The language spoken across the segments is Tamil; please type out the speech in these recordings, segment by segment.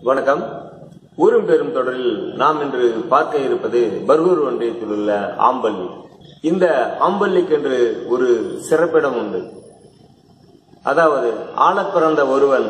வணக்கம் ஊரும் பெரும் தொடரில் நாம் இன்று பார்க்க இருப்பது பர்கூர் ஒன்றியத்தில் உள்ள ஆம்பள்ளி இந்த ஆம்பள்ளிக்கென்று ஒரு சிறப்பிடம் உண்டு அதாவது ஆளப் பிறந்த ஒருவன்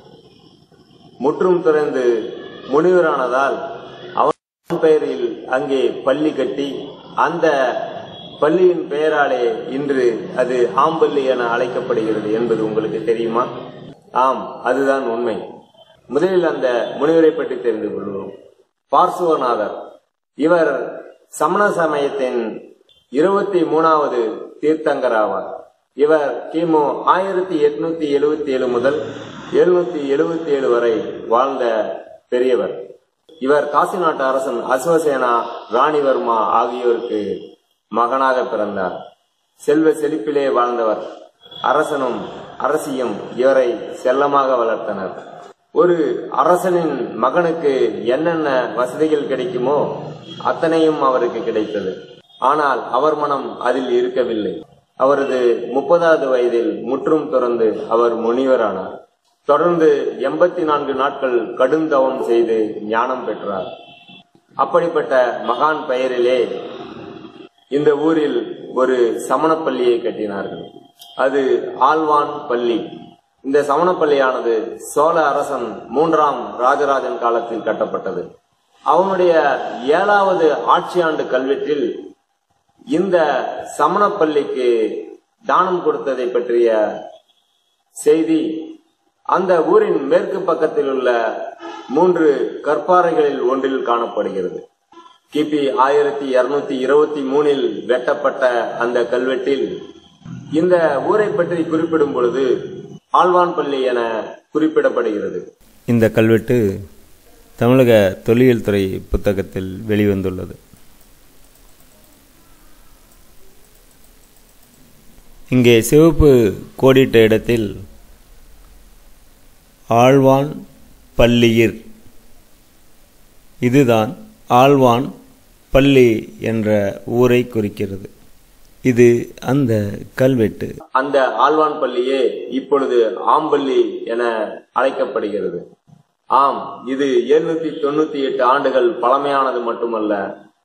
முற்றும் துறந்து முனிவரானதால் அவன் பெயரில் அங்கே பள்ளி கட்டி அந்த பள்ளியின் பெயராலே இன்று அது ஆம்பள்ளி என அழைக்கப்படுகிறது என்பது உங்களுக்கு தெரியுமா ஆம் அதுதான் உண்மை முதலில் அந்த முனிவரை பற்றி தெரிந்து கொள்வோம் பார்சுவநாதர் இவர் சமண சமயத்தின் இருபத்தி மூணாவது தீர்த்தங்கர் ஆவார் இவர் கிமு ஆயிரத்தி எட்நூத்தி எழுபத்தி ஏழு முதல் எழுநூத்தி எழுபத்தி ஏழு வரை வாழ்ந்த பெரியவர் இவர் காசி நாட்டு அரசன் அஸ்வசேனா ராணிவர்மா ஆகியோருக்கு மகனாக பிறந்தார் செல்வ செழிப்பிலே வாழ்ந்தவர் அரசனும் அரசியும் இவரை செல்லமாக வளர்த்தனர் ஒரு அரசனின் மகனுக்கு என்னென்ன வசதிகள் கிடைக்குமோ அத்தனையும் அவருக்கு கிடைத்தது ஆனால் அவர் மனம் அதில் இருக்கவில்லை அவரது முப்பதாவது வயதில் முற்றும் துறந்து அவர் முனிவரானார் தொடர்ந்து எண்பத்தி நான்கு நாட்கள் கடும் தவம் செய்து ஞானம் பெற்றார் அப்படிப்பட்ட மகான் பெயரிலே இந்த ஊரில் ஒரு சமண பள்ளியை கட்டினார்கள் அது ஆழ்வான் பள்ளி இந்த சமண பள்ளியானது சோழ அரசன் மூன்றாம் ராஜராஜன் காலத்தில் கட்டப்பட்டது அவனுடைய ஏழாவது ஆட்சியாண்டு கல்வெட்டில் இந்த சமண பள்ளிக்கு தானம் கொடுத்ததை பற்றிய செய்தி அந்த ஊரின் மேற்கு பக்கத்தில் உள்ள மூன்று கற்பாறைகளில் ஒன்றில் காணப்படுகிறது கிபி ஆயிரத்தி இருநூத்தி இருபத்தி மூணில் வெட்டப்பட்ட அந்த கல்வெட்டில் இந்த ஊரை பற்றி குறிப்பிடும் பொழுது ஆழ்வான்பள்ளி என குறிப்பிடப்படுகிறது இந்த கல்வெட்டு தமிழக தொல்லியல் துறை புத்தகத்தில் வெளிவந்துள்ளது இங்கே சிவப்பு கோடிட்ட இடத்தில் ஆழ்வான் பள்ளியிர் இதுதான் ஆழ்வான் பள்ளி என்ற ஊரை குறிக்கிறது இது அந்த கல்வெட்டு அந்த ஆழ்வான் பள்ளியே இப்பொழுது ஆம்பள்ளி என அழைக்கப்படுகிறது ஆம் இது எழுநூத்தி தொண்ணூத்தி எட்டு ஆண்டுகள் பழமையானது மட்டுமல்ல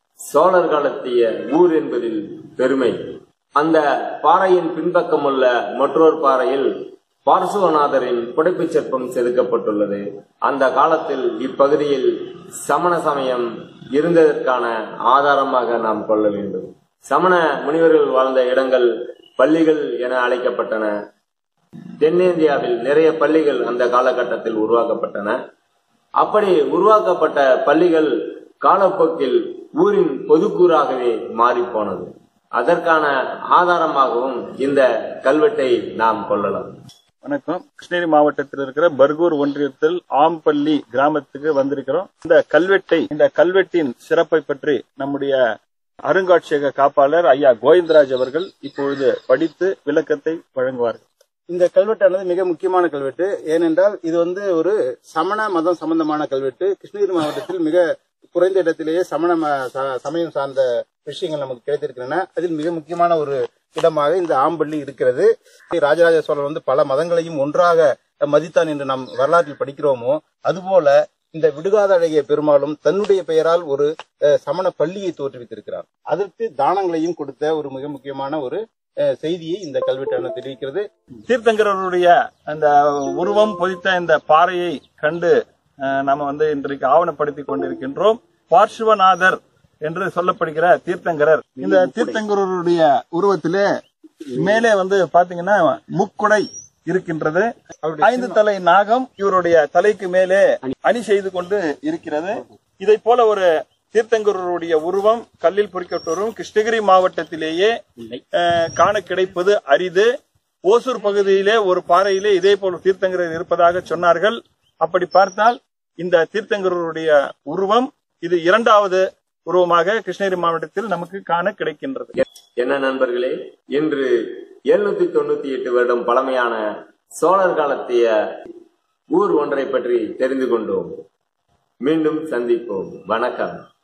சோழர் காலத்திய ஊர் என்பதில் பெருமை அந்த பாறையின் பின்பக்கம் உள்ள மற்றொரு பாறையில் பார்சுவநாதரின் புடைப்புச் சிற்பம் செதுக்கப்பட்டுள்ளது அந்த காலத்தில் இப்பகுதியில் சமண சமயம் இருந்ததற்கான ஆதாரமாக நாம் கொள்ள வேண்டும் சமண முனிவர்கள் வாழ்ந்த இடங்கள் பள்ளிகள் என அழைக்கப்பட்டன தென்னிந்தியாவில் நிறைய பள்ளிகள் அந்த காலகட்டத்தில் உருவாக்கப்பட்டன அப்படி உருவாக்கப்பட்ட பள்ளிகள் காலப்போக்கில் ஊரின் பொதுக்கூறாகவே மாறிப்போனது அதற்கான ஆதாரமாகவும் இந்த கல்வெட்டை நாம் கொள்ளலாம் வணக்கம் கிருஷ்ணகிரி மாவட்டத்தில் இருக்கிற பர்கூர் ஒன்றியத்தில் ஆம்பள்ளி கிராமத்துக்கு வந்திருக்கிறோம் இந்த கல்வெட்டை இந்த கல்வெட்டின் சிறப்பை பற்றி நம்முடைய அருங்காட்சியக காப்பாளர் ஐயா கோவிந்தராஜ் அவர்கள் இப்பொழுது படித்து விளக்கத்தை வழங்குவார்கள் இந்த கல்வெட்டானது மிக முக்கியமான கல்வெட்டு ஏனென்றால் இது வந்து ஒரு சமண மதம் சம்பந்தமான கல்வெட்டு கிருஷ்ணகிரி மாவட்டத்தில் மிக குறைந்த இடத்திலேயே சமண ம- ச- சமயம் சார்ந்த விஷயங்கள் நமக்கு கிடைத்திருக்கின்றன அதில் மிக முக்கியமான ஒரு இடமாக இந்த ஆம்பள்ளி இருக்கிறது ராஜராஜ சோழன் வந்து பல மதங்களையும் ஒன்றாக மதித்தான் என்று நாம் வரலாற்றில் படிக்கிறோமோ அதுபோல இந்த விடுகாதழகிய பெருமாளும் தன்னுடைய பெயரால் ஒரு அஹ், சமண பள்ளியை தோற்றுவித்திருக்கிறார் அதற்கு தானங்களையும் கொடுத்த ஒரு மிக முக்கியமான ஒரு அஹ், செய்தியை இந்த கல்வெட்டான தெரிவிக்கிறது தீர்த்தங்கரருடைய அந்த உருவம் பொதித்த இந்த பாறையை கண்டு அஹ், நாம வந்து இன்றைக்கு ஆவணப்படுத்தி கொண்டிருக்கின்றோம் பார்ஷ்வநாதர் என்று சொல்லப்படுகிற தீர்த்தங்கரர் இந்த தீர்த்தங்கரருடைய உருவத்திலே மேலே வந்து பாத்தீங்கன்னா முக்குடை இருக்கின்றது ஐந்து தலை நாகம் இவருடைய தலைக்கு மேலே அணி செய்து கொண்டு இருக்கிறது இதை போல ஒரு தீர்த்தங்கரருடைய உருவம் கல்லில் பொறிக்கப்பட்டவரும் கிருஷ்ணகிரி மாவட்டத்திலேயே அஹ், காண கிடைப்பது அரிது ஓசூர் பகுதியிலே ஒரு பாறையிலே இதே போல தீர்த்தங்கரர் இருப்பதாக சொன்னார்கள் அப்படி பார்த்தால் இந்த தீர்த்தங்கரருடைய உருவம் இது இரண்டாவது உருவமாக கிருஷ்ணகிரி மாவட்டத்தில் நமக்கு காண கிடைக்கின்றது என்ன நண்பர்களே இன்று எழுநூத்தி தொண்ணூத்தி எட்டு வருடம் பழமையான சோழர் காலத்திய ஊர் ஒன்றை பற்றி தெரிந்து கொண்டோம் மீண்டும் சந்திப்போம் வணக்கம்